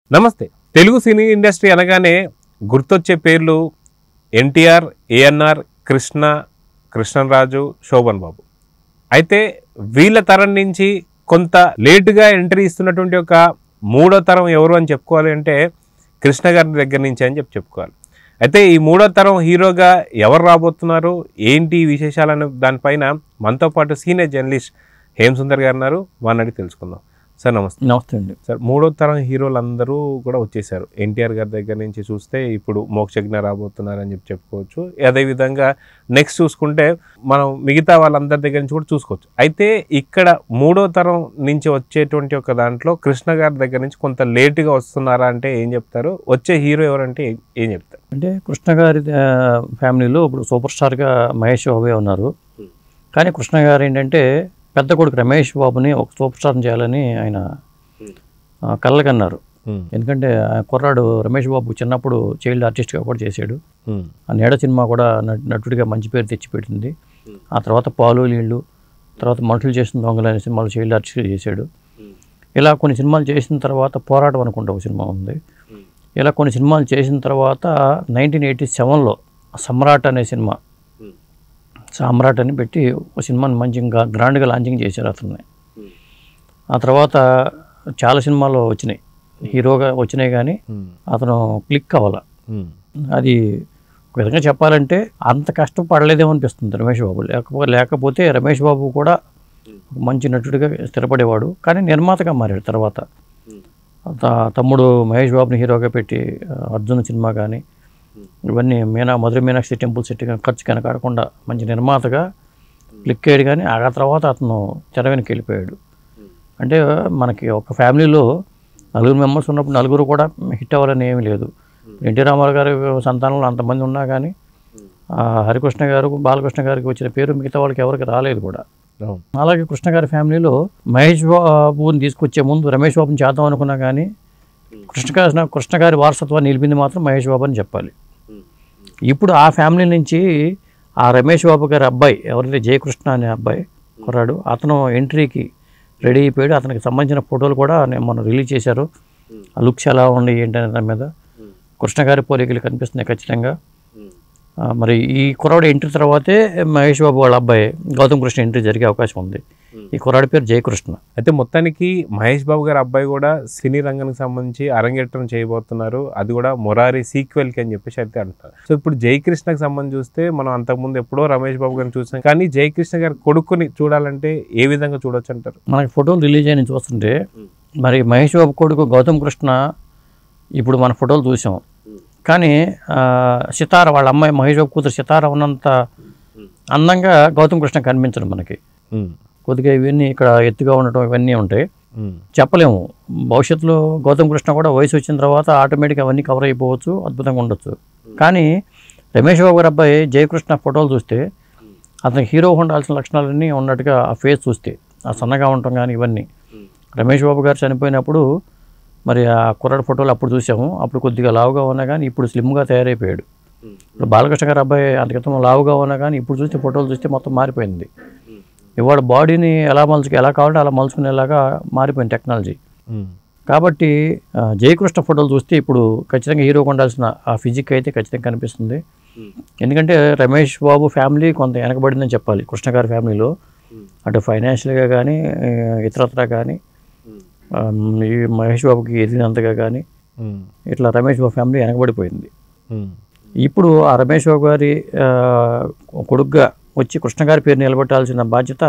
నమస్తే Telugu cine industry అనగానే గుర్తొచ్చే పేర్లు ఎన్టీఆర్ ఏఎన్ఆర్ కృష్ణ కృష్ణరాజు శోభన్ బాబు అయితే వీళ్ళ తరం నుంచి కొంత లేటుగా ఎంట్రీ ఇస్తున్నటువంటి ఒక మూడో తరం ఎవరు అని చెప్పుకోవాలి అంటే కృష్ణ గారి దగ్గర నుంచి అని చెప్పి చెప్పుకోవాలి అయితే ఈ మూడో తరం హీరోగా ఎవరు రాబోతున్నారు ఏంటి ఈ విశేషాలను దానిపైన మనతో పాటు సీనియర్ జర్నలిస్ట్ హేమ్ సుందర్ గారు ఉన్నారు వారిని అడిగి తెలుసుకుందాం సార్ నమస్తే నమస్తే అండి సార్ మూడో తరం హీరోలు అందరూ కూడా వచ్చేసారు ఎన్టీఆర్ గారి దగ్గర నుంచి చూస్తే ఇప్పుడు మోక్షజ్ఞ రాబోతున్నారని చెప్పి చెప్పుకోవచ్చు అదేవిధంగా నెక్స్ట్ చూసుకుంటే మనం మిగతా వాళ్ళందరి దగ్గర నుంచి కూడా చూసుకోవచ్చు అయితే ఇక్కడ మూడో తరం నుంచి వచ్చేటువంటి ఒక దాంట్లో కృష్ణ గారి దగ్గర నుంచి కొంత లేటుగా వస్తున్నారా అంటే ఏం చెప్తారు వచ్చే హీరో ఎవరంటే ఏం- ఏం చెప్తారు అంటే కృష్ణ గారి ఆ, ఫ్యామిలీలో ఇప్పుడు సూపర్ స్టార్గా మహేష్ బాబే ఉన్నారు కానీ కృష్ణ గారు ఏంటంటే పెద్ద కొడుకు రమేష్ బాబుని ఒక సూపర్ స్టార్ని చేయాలని ఆయన ఆ, కళ్ళకన్నారు ఉమ్, ఎందుకంటే ఆ కుర్రాడు రమేష్ బాబు చిన్నప్పుడు చైల్డ్ ఆర్టిస్ట్గా కూడా చేశాడు ఉమ్, ఆ నేడ సినిమా కూడా నట్- నటుడిగా మంచి పేరు తెచ్చిపెట్టింది ఆ తర్వాత పాలు నీళ్ళు తర్వాత మనుషులు చేసిన దొంగలు అనే సినిమాలు చైల్డ్ ఆర్టిస్ట్గా చేశాడు ఇలా కొన్ని సినిమాలు చేసిన తర్వాత పోరాటం అనుకుంటా ఒక సినిమా ఉంది ఇలా కొన్ని సినిమాలు చేసిన తర్వాత నైన్టీన్ ఎయిటీ సెవెన్లో సమ్రాట్ అనే సినిమా సామ్రాట్ అని పెట్టి ఒక సినిమాని మంచిగా గ్రాండ్గా లాంచింగ్ చేశారు అతన్ని ఆ తర్వాత చాలా సినిమాలు వచ్చినాయి హీరోగా వచ్చినాయి కానీ ఉమ్, అతను క్లిక్ అవ్వాల ఉమ్, అది ఒక విధంగా చెప్పాలంటే అంత కష్టపడలేదేమో అనిపిస్తుంది రమేష్ బాబు లేకపోతే లేకపోతే రమేష్ బాబు కూడా ఒక మంచి నటుడిగా స్థిరపడేవాడు కానీ నిర్మాతగా మారాడు తర్వాత త- తమ్ముడు మహేష్ బాబుని హీరోగా పెట్టి ఆ, అర్జున్ సినిమా కానీ ఇవన్నీ మీనా మధుర మీనాక్షి టెంపుల్ సెట్ కానీ ఖర్చు కనకాడకుండా మంచి నిర్మాతగా క్లిక్ అయ్యాడు కానీ ఆ తర్వాత అతను తెర వెనక్కి వెళ్ళిపోయాడు అంటే మనకి ఒక ఫ్యామిలీలో నలుగురు మెంబర్స్ ఉన్నప్పుడు నలుగురు కూడా హిట్ అవ్వాలని ఏమీ లేదు ఎన్టీ రామారావు గారి సంతానంలో అంతమంది ఉన్నా కానీ ఆ, హరికృష్ణ గారు బాలకృష్ణ గారికి వచ్చిన పేరు మిగతా వాళ్ళకి ఎవరికి రాలేదు కూడా అవును. అలాగే కృష్ణ గారి ఫ్యామిలీలో మహేష్ బాబుని తీసుకొచ్చే ముందు రమేష్ బాబుని చేద్దాం అనుకున్నా కానీ కృష్ణ గారి కృష్ణ గారి వారసత్వాన్ని నిలిపింది మాత్రం మహేష్ బాబు అని చెప్పాలి ఇప్పుడు ఆ ఫ్యామిలీ నుంచి ఆ రమేష్ బాబు గారి అబ్బాయి ఎవరైతే జయకృష్ణ అనే అబ్బాయి కుర్రాడు అతను ఎంట్రీకి రెడీ అయిపోయాడు అతనికి సంబంధించిన ఫోటోలు కూడా నేను మొన్న రిలీజ్ చేశారు ఆ లుక్స్ ఎలా ఉండి ఏంటనే దాని మీద కృష్ణ గారి పోలికలు కనిపిస్తున్నాయి ఖచ్చితంగా ఆ, మరి ఈ కుర్రాడు ఎంట్రీ తర్వాతే మహేష్ బాబు వాళ్ళ అబ్బాయి గౌతమ్ కృష్ణ ఎంట్రీ జరిగే అవకాశం ఉంది ఈ కుర్రాడి పేరు జయకృష్ణ అయితే మొత్తానికి మహేష్ బాబు గారి అబ్బాయి కూడా సినీ రంగానికి సంబంధించి అరంగేట్రం చేయబోతున్నారు అది కూడా మొరారి సీక్వెల్కి అని చెప్పేసి అయితే అంటారు సో ఇప్పుడు జయకృష్ణకి సంబంధించి చూస్తే మనం అంతకుముందు ఎప్పుడో రమేష్ బాబు గారిని చూసాం కానీ జయకృష్ణ గారి కొడుకుని చూడాలంటే ఏ విధంగా చూడొచ్చు అంటారు మనకి ఫోటోలు రిలీజ్ అయిన చూస్తుంటే మరి మహేష్ బాబు కొడుకు గౌతమ్ కృష్ణ ఇప్పుడు మన ఫోటోలు చూసాం కానీ ఆ, సితార వాళ్ళ అమ్మాయి మహేష్ బాబు కూతురు సితార ఉన్నంత అందంగా గౌతమ్ కృష్ణ కనిపించడం మనకి ఉమ్, కొద్దిగా ఇవన్నీ ఇక్కడ ఎత్తుగా ఉండటం ఇవన్నీ ఉంటాయి ఉమ్, చెప్పలేము భవిష్యత్తులో గౌతమ్ కృష్ణ కూడా వయసు వచ్చిన తర్వాత ఆటోమేటిక్గా అవన్నీ కవర్ అయిపోవచ్చు అద్భుతంగా ఉండొచ్చు కానీ రమేష్ బాబు గారి అబ్బాయి జయకృష్ణ ఫోటోలు చూస్తే అతనికి హీరో ఉండాల్సిన లక్షణాలన్నీ ఉన్నట్టుగా ఆ ఫేస్ చూస్తే ఆ సన్నగా ఉండటం కానీ ఇవన్నీ రమేష్ బాబు గారు చనిపోయినప్పుడు మరి ఆ కుర్రాడు ఫోటోలు అప్పుడు చూసాము అప్పుడు కొద్దిగా లావుగా ఉన్నా కానీ ఇప్పుడు స్లిమ్గా తయారైపోయాడు ఇప్పుడు బాలకృష్ణ గారి అబ్బాయి అంత క్రితం లావుగా ఉన్నా కానీ ఇప్పుడు చూస్తే ఫోటోలు చూస్తే మొత్తం మారిపోయింది ఇవాళ బాడీని ఎలా మలుచుకు ఎలా కావాలంటే అలా మలుచుకునేలాగా మారిపోయింది టెక్నాలజీ ఉమ్, కాబట్టి ఆ, జయకృష్ణ ఫోటోలు చూస్తే ఇప్పుడు ఖచ్చితంగా హీరోకి ఉండాల్సిన ఆ ఫిజిక్ అయితే ఖచ్చితంగా కనిపిస్తుంది ఎందుకంటే రమేష్ బాబు ఫ్యామిలీ కొంత వెనకబడిందని చెప్పాలి కృష్ణ గారి ఫ్యామిలీలో అటు ఫైనాన్షియల్గా కానీ ఇతరత్రా కానీ ఆ, ఈ మహేష్ బాబుకి ఎదిగినంతగా కానీ ఉమ్, ఇట్లా రమేష్ బాబు ఫ్యామిలీ వెనకబడిపోయింది ఉమ్, ఇప్పుడు ఆ రమేష్ బాబు గారి ఆ, కొడుగ్గా వచ్చి కృష్ణ గారి పేరు నిలబెట్టాల్సిన బాధ్యత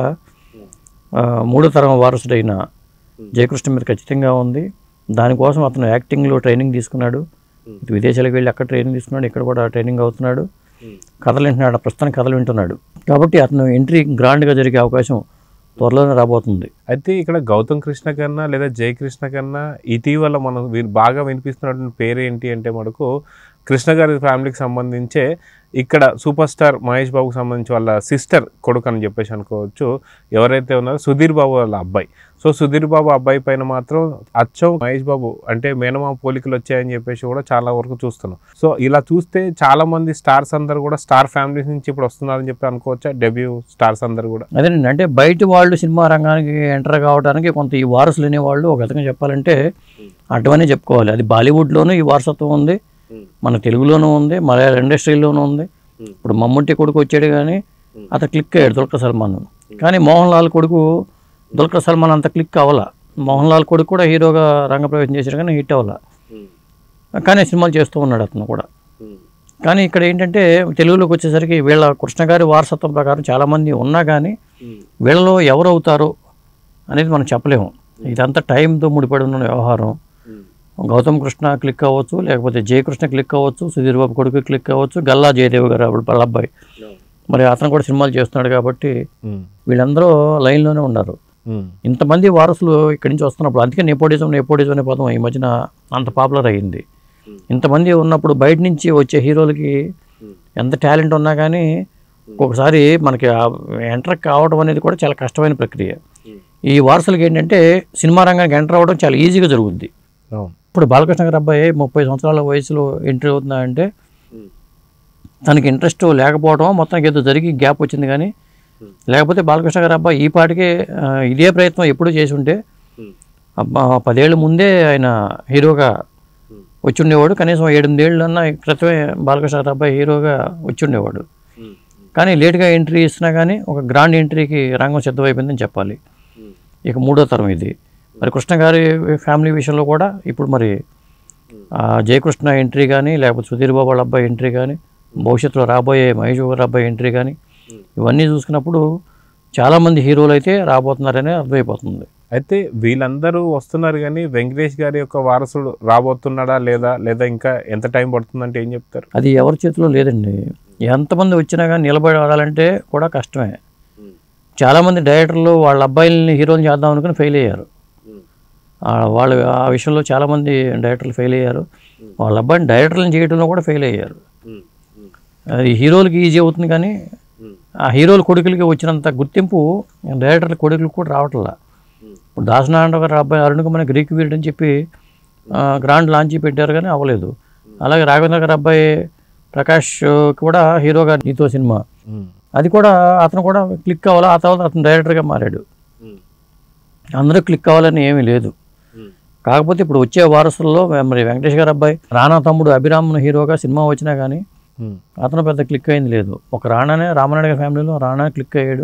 ఆ, మూడో తరం వారసుడైన జయకృష్ణ మీద ఖచ్చితంగా ఉంది దానికోసం అతను యాక్టింగ్లో ట్రైనింగ్ తీసుకున్నాడు ఇటు విదేశాలకు వెళ్ళి అక్కడ ట్రైనింగ్ తీసుకున్నాడు ఇక్కడ కూడా ట్రైనింగ్ అవుతున్నాడు కథలు వింటున్నాడు ప్రస్తుతానికి కథలు వింటున్నాడు కాబట్టి అతను ఎంట్రీ గ్రాండ్గా జరిగే అవకాశం త్వరలోనే రాబోతుంది అయితే ఇక్కడ గౌతమ్ కృష్ణ కన్నా లేదా జయకృష్ణ కన్నా ఇటీవల మనం వీ- బాగా వినిపిస్తున్నటువంటి పేరు ఏంటి అంటే మనకు కృష్ణ గారి ఫ్యామిలీకి సంబంధించే ఇక్కడ సూపర్ స్టార్ మహేష్ బాబుకి సంబంధించి వాళ్ళ సిస్టర్ కొడుకు అని చెప్పేసి అనుకోవచ్చు ఎవరైతే ఉన్నారో సుధీర్ బాబు వాళ్ళ అబ్బాయి సో సుధీర్ బాబు అబ్బాయి పైన మాత్రం అచ్చం మహేష్ బాబు అంటే మేనమామ పోలికలు వచ్చాయని చెప్పేసి కూడా చాలా వరకు చూస్తున్నాం సో ఇలా చూస్తే చాలా మంది స్టార్స్ అందరు కూడా స్టార్ ఫ్యామిలీస్ నుంచి ఇప్పుడు వస్తున్నారని చెప్పి అనుకోవచ్చా డెబ్యూ స్టార్స్ అందరు కూడా అదేనండి అంటే బయట వాళ్ళు సినిమా రంగానికి ఎంటర్ కావడానికి కొంత ఈ వారసులు అనేవాళ్ళు ఒక విధంగా చెప్పాలంటే అటువనే చెప్పుకోవాలి అది బాలీవుడ్లోనూ ఈ వారసత్వం ఉంది మన తెలుగులోనూ ఉంది మలయాళ ఇండస్ట్రీలోనూ ఉంది ఇప్పుడు మమ్ముట్టి కొడుకు వచ్చాడు కానీ అతను క్లిక్ అయ్యాడు దుల్కర్ సల్మాన్ కానీ మోహన్ లాల్ కొడుకు దుల్కర్ సల్మాన్ అంత క్లిక్ అవ్వాల మోహన్ లాల్ కొడుకు కూడా హీరోగా రంగప్రవేశం చేశాడు కానీ హిట్ అవ్వాల కానీ సినిమాలు చేస్తూ ఉన్నాడు అతను కూడా కానీ ఇక్కడ ఏంటంటే తెలుగులోకి వచ్చేసరికి వీళ్ళ కృష్ణ గారి వారసత్వం ప్రకారం చాలామంది ఉన్నా కానీ వీళ్ళలో ఎవరు అవుతారు అనేది మనం చెప్పలేము ఇదంతా టైంతో ముడిపడి ఉన్న వ్యవహారం గౌతమ్ కృష్ణ క్లిక్ అవ్వచ్చు లేకపోతే జయకృష్ణ క్లిక్ అవ్వచ్చు సుధీర్ బాబు కొడుకు క్లిక్ అవ్వచ్చు గల్లా జయదేవ్ గారు అప్పుడు వాళ్ళ అబ్బాయి మరి అతను కూడా సినిమాలు చేస్తున్నాడు కాబట్టి ఉమ్, వీళ్ళందరూ లైన్లోనే ఉన్నారు ఉమ్, ఇంతమంది వారసులు ఇక్కడి నుంచి వస్తున్నప్పుడు అందుకే నెపోటిజం నెపోటిజం అనే పదం ఈ మధ్యన అంత పాపులర్ అయ్యింది ఇంతమంది ఉన్నప్పుడు బయట నుంచి వచ్చే హీరోలకి ఎంత టాలెంట్ ఉన్నా కానీ ఒక్కొక్కసారి మనకి ఎంటర్ కావడం అనేది కూడా చాలా కష్టమైన ప్రక్రియ ఈ వారసులకి ఏంటంటే సినిమా రంగానికి ఎంటర్ అవ్వడం చాలా ఈజీగా జరుగుద్ది అవును ఇప్పుడు బాలకృష్ణ గారి అబ్బాయి ముప్పై సంవత్సరాల వయసులో ఎంట్రీ అవుతుందా అంటే తనకి ఇంట్రెస్ట్ లేకపోవడం మొత్తానికి ఏదో జరిగి గ్యాప్ వచ్చింది కానీ లేకపోతే బాలకృష్ణ గారి అబ్బాయి ఈ పాటికే ఆ, ఇదే ప్రయత్నం ఎప్పుడూ చేసి ఉంటే అబ్బా, పదేళ్ల ముందే ఆయన హీరోగా వచ్చి ఉండేవాడు కనీసం ఏడెనిమిదేళ్ళన్నా క్రితమే బాలకృష్ణ గారి అబ్బాయి హీరోగా వచ్చి ఉండేవాడు కానీ లేట్గా ఎంట్రీ ఇస్తున్నా కానీ ఒక గ్రాండ్ ఎంట్రీకి రంగం సిద్ధమైపోయిందని చెప్పాలి ఇక మూడో తరం ఇది మరి కృష్ణ గారి ఫ్యామిలీ విషయంలో కూడా ఇప్పుడు మరి ఆ, జయకృష్ణ ఎంట్రీ కానీ లేకపోతే సుధీర్ బాబు వాళ్ళ అబ్బాయి ఎంట్రీ కానీ భవిష్యత్తులో రాబోయే మహేష్ బాబు గారి అబ్బాయి ఎంట్రీ కానీ ఇవన్నీ చూసుకున్నప్పుడు చాలామంది హీరోలు అయితే రాబోతున్నారని అర్థమైపోతుంది అయితే వీళ్ళందరూ వస్తున్నారు కానీ వెంకటేష్ గారి యొక్క వారసుడు రాబోతున్నాడా లేదా లేదా ఇంకా ఎంత టైం పడుతుందంటే ఏం చెప్తారు అది ఎవరి చేతిలో లేదండి ఎంతమంది వచ్చినా కానీ నిలబడి ఆడాలంటే కూడా కష్టమే చాలామంది డైరెక్టర్లు వాళ్ళ అబ్బాయిల్ని హీరోని చేద్దాం అనుకుని ఫెయిల్ అయ్యారు ఆ వాళ్ళు ఆ విషయంలో చాలామంది డైరెక్టర్లు ఫెయిల్ అయ్యారు వాళ్ళ అబ్బాయిని డైరెక్టర్లను చేయడంలో కూడా ఫెయిల్ అయ్యారు అది హీరోలకి ఈజీ అవుతుంది కానీ ఆ హీరోల కొడుకులకి వచ్చినంత గుర్తింపు డైరెక్టర్ల కొడుకులకు కూడా రావట్లా ఇప్పుడు దాసనారాయణ గారు అబ్బాయి అరుణ్ కుమార్ గ్రీక్ వీరుడు అని చెప్పి ఆ, గ్రాండ్ లాంచ్ పెట్టారు కానీ అవ్వలేదు అలాగే రాఘవేంద్ర గారి అబ్బాయి ప్రకాష్ కూడా హీరోగా నీతో సినిమా ఉమ్, అది కూడా అతను కూడా క్లిక్ అవ్వాలి ఆ తర్వాత అతను డైరెక్టర్గా మారాడు అందరూ క్లిక్ అవ్వాలని ఏమీ లేదు కాకపోతే ఇప్పుడు వచ్చే వారసుల్లో మరి వెంకటేష్ గారి అబ్బాయి రానా తమ్ముడు అభిరామన్ హీరోగా సినిమా వచ్చినా కానీ ఉమ్, అతను పెద్ద క్లిక్ అయింది లేదు ఒక రానానే రామనాయుడు గారి ఫ్యామిలీలో రానా క్లిక్ అయ్యాడు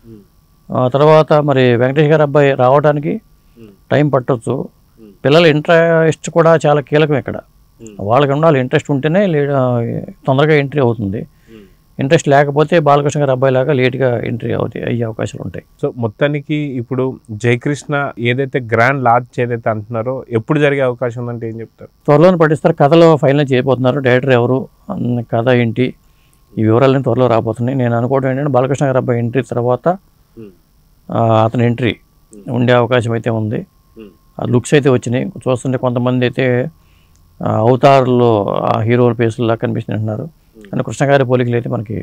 ఆ తర్వాత మరి వెంకటేష్ గారి అబ్బాయి రావడానికి టైం పట్టొచ్చు పిల్లల ఇంట్రెస్ట్ కూడా చాలా కీలకం ఇక్కడ వాళ్ళకి ఉండాలి ఇంట్రెస్ట్ ఉంటేనే లే తొందరగా ఎంట్రీ అవుతుంది ఇంట్రెస్ట్ లేకపోతే బాలకృష్ణ గారి అబ్బాయి లాగా లేట్గా ఎంట్రీ అవుతాయి అయ్యే అవకాశాలు ఉంటాయి సో మొత్తానికి ఇప్పుడు జయకృష్ణ ఏదైతే గ్రాండ్ లాంచ్ ఏదైతే అంటున్నారో ఎప్పుడు జరిగే అవకాశం ఉందంటే ఏం చెప్తారు త్వరలోనే పట్టిస్తారు కథలో ఫైనల్ చేయబోతున్నారు డైరెక్టర్ ఎవరు అన్న కథ ఏంటి ఈ వివరాలన్నీ త్వరలో రాబోతున్నాయి నేను అనుకోవడం ఏంటంటే బాలకృష్ణ గారి అబ్బాయి ఎంట్రీ తర్వాత ఆ, అతని ఎంట్రీ ఉండే అవకాశం అయితే ఉంది ఆ లుక్స్ అయితే వచ్చినాయి చూస్తుంటే కొంతమంది అయితే ఆ, అవతార్లో ఆ హీరోల ఫేస్లా కనిపిస్తుంది అంటున్నారు కానీ కృష్ణ గారి పోలికలు అయితే మనకి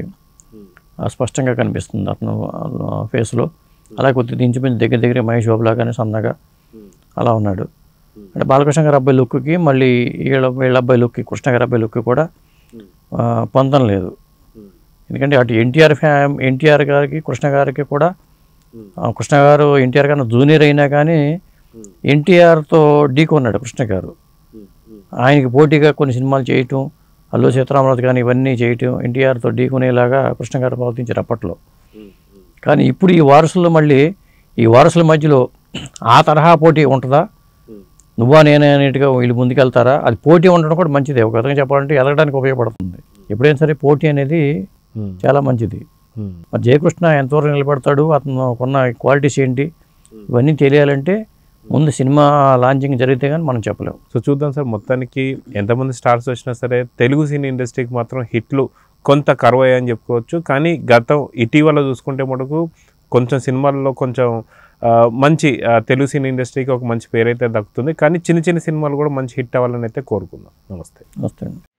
ఆ, స్పష్టంగా కనిపిస్తుంది అతను ఫేస్లో అలా కొద్దిగా ఇంచుమించు దగ్గర దగ్గర మహేష్ బాబు లాగానే సన్నగా అలా ఉన్నాడు అంటే బాలకృష్ణ గారి అబ్బాయి లుక్కి మళ్ళీ వీళ్ళ వీళ్ళ అబ్బాయి లుక్కి కృష్ణ గారి అబ్బాయి లుక్కి కూడా ఆ, పొందం లేదు ఎందుకంటే అటు ఎన్టీఆర్ ఫ్యామ్ ఎన్టీఆర్ గారికి కృష్ణ గారికి కూడా ఆ, కృష్ణ గారు ఎన్టీఆర్ కన్నా జూనియర్ అయినా కానీ ఎన్టీఆర్తో ఢీకొన్నాడు కృష్ణ గారు ఆయనకి పోటీగా కొన్ని సినిమాలు చేయటం అల్లు సీతారామరాజు కానీ ఇవన్నీ చేయటం ఎన్టీఆర్తో ఢీకొనేలాగా కృష్ణ గారు ప్రవర్తించారు అప్పట్లో కానీ ఇప్పుడు ఈ వారసులు మళ్ళీ ఈ వారసుల మధ్యలో ఆ తరహా పోటీ ఉంటుందా నువ్వా నేనే అనేట్టుగా వీళ్ళు ముందుకెళ్తారా అది పోటీ ఉండడం కూడా మంచిదే ఒక విధంగా చెప్పాలంటే ఎదగడానికి ఉపయోగపడుతుంది ఎప్పుడైనా సరే పోటీ అనేది ఉమ్, చాలా మంచిది ఉమ్, మరి జయకృష్ణ ఎంతవరకు నిలబడతాడు అతను కొన్న క్వాలిటీస్ ఏంటి ఇవన్నీ తెలియాలంటే ముందు సినిమా లాంచింగ్ జరిగితే కానీ మనం చెప్పలేము సో చూద్దాం సార్ మొత్తానికి ఎంతమంది స్టార్స్ వచ్చినా సరే తెలుగు సినీ ఇండస్ట్రీకి మాత్రం హిట్లు కొంత కరువు అయ్యాయని చెప్పుకోవచ్చు కానీ గతం ఇటీవల చూసుకుంటే మటుకు కొంచెం సినిమాల్లో కొంచెం ఆ, మంచి ఆ, తెలుగు సినీ ఇండస్ట్రీకి ఒక మంచి పేరైతే దక్కుతుంది కానీ చిన్న చిన్న సినిమాలు కూడా మంచి హిట్ అవ్వాలని అయితే కోరుకుందాం నమస్తే వస్తాయండి